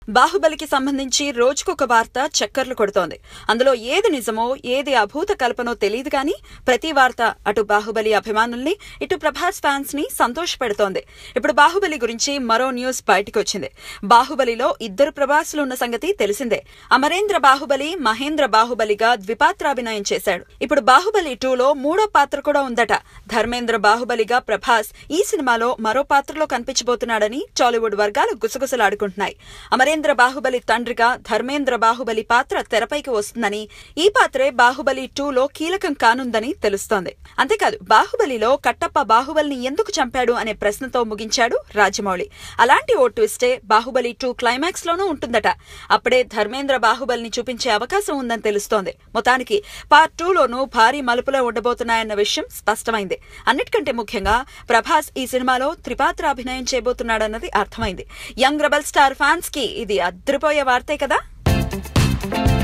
బాహుబలికి సంబంధించి రోజుకొక వార్త చక్కర్లు కొడుతోంది అందులో ఏది నిజమో ఏది అభూత కల్పనో తెలియదు కానీ ప్రతి వార్త అటు బాహుబలి అభిమానుల్ని ఇటు ప్రభాస్ ఫ్యాన్స్ ని సంతోషపెడుతోంది ఇప్పుడు బాహుబలి గురించి మరో న్యూస్ బయటకు వచ్చింది బాహుబలిలో ఇద్దరు ప్రభాసులు ఉన్న సంగతి తెలిసిందే అమరేంద్ర బాహుబలి మహేంద్ర బాహుబలిగా ద్విపాత్రాభినయం చేశాడు ఇప్పుడు బాహుబలి టూలో మూడో పాత్ర కూడా ఉందట ధర్మేంద్ర బాహుబలిగా ప్రభాస్ ఈ సినిమాలో మరో పాత్రలో కనిపించబోతున్నాడని టాలీవుడ్ వర్గాలు గుసగుసలాడుకుంటున్నాయి అమరేంద్ర బాహుబలి తండ్రిగా ధర్మేంద్ర బాహుబలి పాత్ర తెరపైకి వస్తుందని ఈ పాత్రే బాహుబలి టూలో కీలకం కానుందని తెలుస్తోంది అంతేకాదు బాహుబలిలో కట్టప్ప బాహుబలిని ఎందుకు చంపాడు అనే ప్రశ్నతో ముగించాడు రాజమౌళి అలాంటి ఓ ట్విస్టే బాహుబలి టూ క్లైమాక్స్ లోనూ ఉంటుందట అప్పుడే ధర్మేంద్ర బాహుబలిని చూపించే అవకాశం ఉందని తెలుస్తోంది మొత్తానికి పార్ట్ టూలోనూ భారీ మలుపులో ఉండబోతున్నాయన్న విషయం స్పష్టమైంది అన్నిటికంటే ముఖ్యంగా ప్రభాస్ ఈ సినిమాలో త్రిపాత్ర అభినయం చేయబోతున్నాడన్నది అర్థమైంది యంగ్ రెబల్ స్టార్ ఫ్యాన్స్ కి ఇది అద్రిపోయే వార్తే కదా